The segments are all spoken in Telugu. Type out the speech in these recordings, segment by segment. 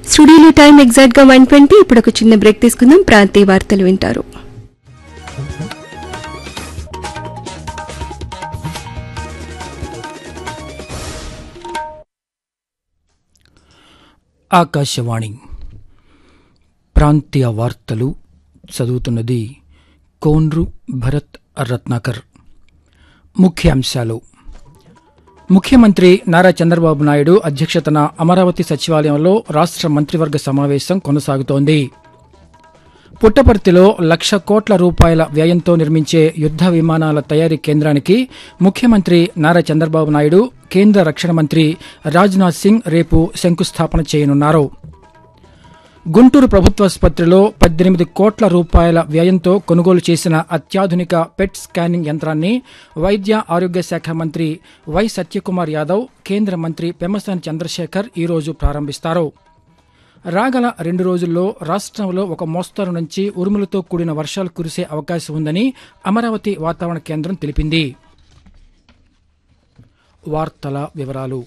స్టూడియోలో టైం ఎగ్జాక్ట్ గా వన్ ట్వంటీ ఇప్పుడు ఒక చిన్న బ్రేక్ తీసుకుందాం ప్రాంతీయ వార్తలు వింటారు ఆకాశవాణి ప్రాంతీయ వార్తలు చదువుతున్నది కోన్రు భరత్ రత్నాకర్ ముఖ్యాంశాలు ముఖ్యమంత్రి నారా చంద్రబాబు నాయుడు అధ్యక్షతన అమరావతి సచివాలయంలో రాష్ట్ర మంత్రివర్గ సమావేశం కొనసాగుతోంది పుట్టపర్తిలో లక్ష కోట్ల రూపాయల వ్యయంతో నిర్మించే యుద్ద విమానాల తయారీ కేంద్రానికి ముఖ్యమంత్రి నారా చంద్రబాబు నాయుడు కేంద్ర రక్షణ మంత్రి రాజ్నాథ్ సింగ్ రేపు శంకుస్థాపన చేయనున్నారు గుంటూరు ప్రభుత్వాసుపత్రిలో పద్దెనిమిది కోట్ల రూపాయల వ్యయంతో కొనుగోలు చేసిన అత్యాధునిక పెట్ స్కానింగ్ యంత్రాన్ని వైద్య ఆరోగ్య శాఖ మంత్రి వై సత్యకుమార్ యాదవ్ కేంద్ర మంత్రి పెమ్మసాని చంద్రశేఖర్ ఈరోజు ప్రారంభిస్తారు రాగల రెండు రోజుల్లో రాష్ట్రంలో ఒక మోస్తరు నుంచి ఉరుములతో కూడిన వర్షాలు కురిసే అవకాశం ఉందని అమరావతి వాతావరణ కేంద్రం తెలిపింది వార్తల వివరాలు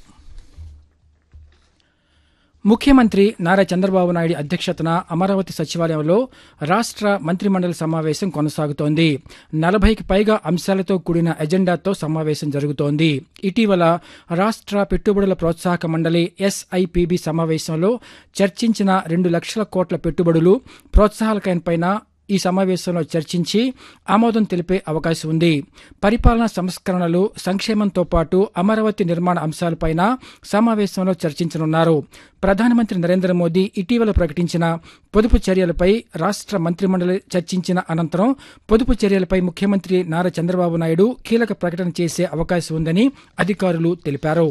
ముఖ్యమంత్రి నారా చంద్రబాబు నాయుడు అధ్యక్షతన అమరావతి సచివాలయంలో రాష్ట్ర మంత్రిమండలి సమావేశం కొనసాగుతోంది నలభైకి పైగా అంశాలతో కూడిన ఎజెండాతో సమావేశం జరుగుతోంది ఇటీవల రాష్ట్ర పెట్టుబడుల ప్రోత్సాహక మండలి ఎస్ఐపిబి సమావేశంలో చర్చించిన రెండు లక్షల కోట్ల పెట్టుబడులు ప్రోత్సాహకాలపైన ఈ సమావేశంలో చర్చించి ఆమోదం తెలిపే అవకాశం ఉంది పరిపాలనా సంస్కరణలు సంక్షేమంతో పాటు అమరావతి నిర్మాణ అంశాలపైన సమావేశంలో చర్చించనున్నారు ప్రధానమంత్రి నరేంద్ర మోదీ ఇటీవల ప్రకటించిన పొదుపు చర్యలపై రాష్ట్ర మంత్రిమండలి చర్చించిన అనంతరం పొదుపు చర్యలపై ముఖ్యమంత్రి నారా చంద్రబాబు నాయుడు కీలక ప్రకటన చేసే అవకాశం ఉందని అధికారులు తెలిపారు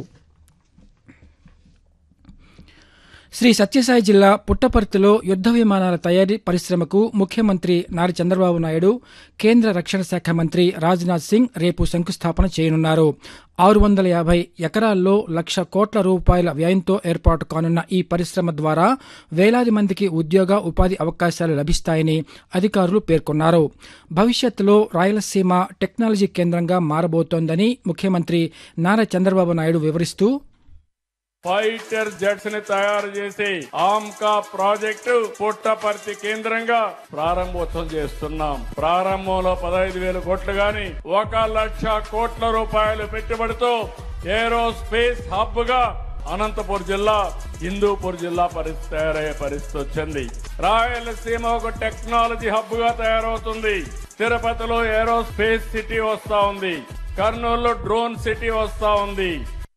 శ్రీ సత్యసాయి జిల్లా పుట్టపర్తిలో యుద్ద విమానాల తయారీ పరిశ్రమకు ముఖ్యమంత్రి నారా చంద్రబాబు నాయుడు కేంద్ర రక్షణ శాఖ మంత్రి రాజ్నాథ్ సింగ్ రేపు శంకుస్థాపన చేయనున్నారు ఆరు వందల యాభై ఎకరాల్లో లక్ష కోట్ల రూపాయల వ్యయంతో ఏర్పాటు కానున్న ఈ పరిశ్రమ ద్వారా వేలాది మందికి ఉద్యోగ ఉపాధి అవకాశాలు లభిస్తాయని అధికారులు పేర్కొన్నారు భవిష్యత్తులో రాయలసీమ టెక్నాలజీ కేంద్రంగా మారబోతోందని ముఖ్యమంత్రి నారా చంద్రబాబు నాయుడు వివరిస్తూ ఫైటర్ జెట్స్ ని తయారు చేసి ఆమ్కా ప్రాజెక్టు పుట్టపర్తి కేంద్రంగా ప్రారంభోత్సవం చేస్తున్నాం ప్రారంభంలో పదహైదు వేల కోట్లు గాని ఒక లక్ష కోట్ల రూపాయలు పెట్టుబడితో ఏరోస్పేస్ హబ్ గా అనంతపూర్ జిల్లా హిందూపూర్ జిల్లా పరిస్థితి తయారయ్యే పరిస్థితి వచ్చింది రాయలసీమ ఒక టెక్నాలజీ హబ్ గా తయారవుతుంది తిరుపతిలో ఏరోస్పేస్ సిటీ వస్తా ఉంది కర్నూలులో డ్రోన్ సిటీ వస్తా ఉంది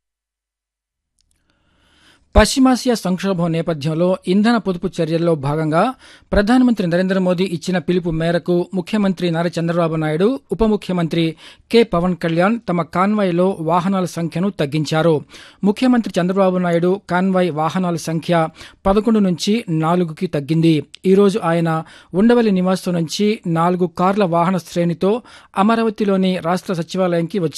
పశ్చిమాసియా సంక్షోభం నేపథ్యంలో ఇంధన పొదుపు చర్యల్లో భాగంగా ప్రధానమంత్రి నరేంద్ర మోదీ ఇచ్చిన పిలుపు మేరకు ముఖ్యమంత్రి నారా చంద్రబాబు నాయుడు ఉప ముఖ్యమంత్రి కె పవన్ కళ్యాణ్ తమ కాన్వాయ్లో వాహనాల సంఖ్యను తగ్గించారు ముఖ్యమంత్రి చంద్రబాబు నాయుడు కాన్వాయ్ వాహనాల సంఖ్య పదకొండు నుంచి నాలుగుకి తగ్గింది ఈ రోజు ఆయన ఉండవల్లి నివాసం నుంచి నాలుగు కార్ల వాహన శ్రేణితో అమరావతిలోని రాష్ట్ర సచివాలయంకి వచ్చారు